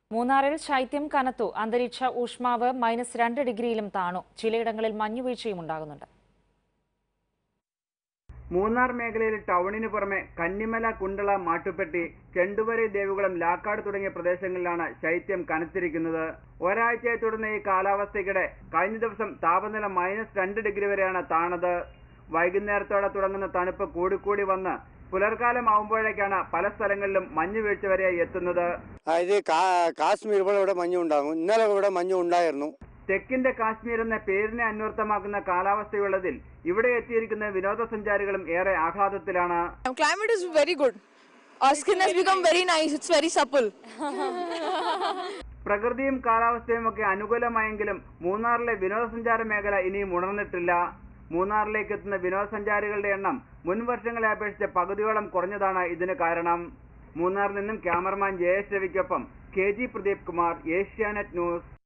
മൂന്നാറിൽ ശൈത്യം കനത്തു അന്തരീക്ഷ ഊഷ്മാവ് മൈനസ് രണ്ട് ഡിഗ്രിയിലും താണു ചിലയിടങ്ങളിൽ മഞ്ഞുവീഴ്ചയും ഉണ്ടാകുന്നുണ്ട് മൂന്നാർ മേഖലയിൽ ടൗണിന് പുറമെ കന്നിമല കുണ്ടള മാട്ടുപ്പെട്ടി ചെണ്ടുവരി ദേവികുളം ലാക്കാട് തുടങ്ങിയ പ്രദേശങ്ങളിലാണ് ശൈത്യം കനത്തിരിക്കുന്നത് ഒരാഴ്ചയെ തുടർന്ന് ഈ കാലാവസ്ഥയ്ക്കിടെ കഴിഞ്ഞ ദിവസം താപനില മൈനസ് രണ്ട് ഡിഗ്രി വരെയാണ് താണത് വൈകുന്നേരത്തോടെ തുടങ്ങുന്ന തണുപ്പ് കൂടിക്കൂടി വന്ന് പുലർക്കാലമാവുമ്പോഴേക്കാണ് പല സ്ഥലങ്ങളിലും മഞ്ഞ് വീഴ്ച വരെ എത്തുന്നത് ആ, ഇത് കാ- കാശ്മീർ ഇവിടെ ഇവിടെ മഞ്ഞ് ഉണ്ടാകും ഇന്നലെ ഇവിടെ മഞ്ഞ് ഉണ്ടായിരുന്നു തെക്കിന്റെ കാശ്മീർ എന്ന പേരിനെ അന്വർത്ഥമാക്കുന്ന കാലാവസ്ഥയുള്ളതിൽ ഇവിടെ എത്തിയിരിക്കുന്ന വിനോദസഞ്ചാരികളും ഏറെ ആഹ്ലാദത്തിലാണ് Climate is very good. Our skin has become very nice. It's very supple. പ്രകൃതിയും കാലാവസ്ഥയും ഒക്കെ അനുകൂലമായെങ്കിലും മൂന്നാറിലെ വിനോദസഞ്ചാര മേഖല ഇനിയും ഉണർന്നിട്ടില്ല മൂന്നാറിലേക്ക് എത്തുന്ന വിനോദസഞ്ചാരികളുടെ എണ്ണം മുൻ വർഷങ്ങളെ അപേക്ഷിച്ച് പകുതിയോളം കുറഞ്ഞതാണ് ഇതിന് കാരണം മൂന്നാറിൽ നിന്നും ക്യാമറമാൻ ജയേഷ് രവിക്കൊപ്പം K G Pradeep Kumar Asianet news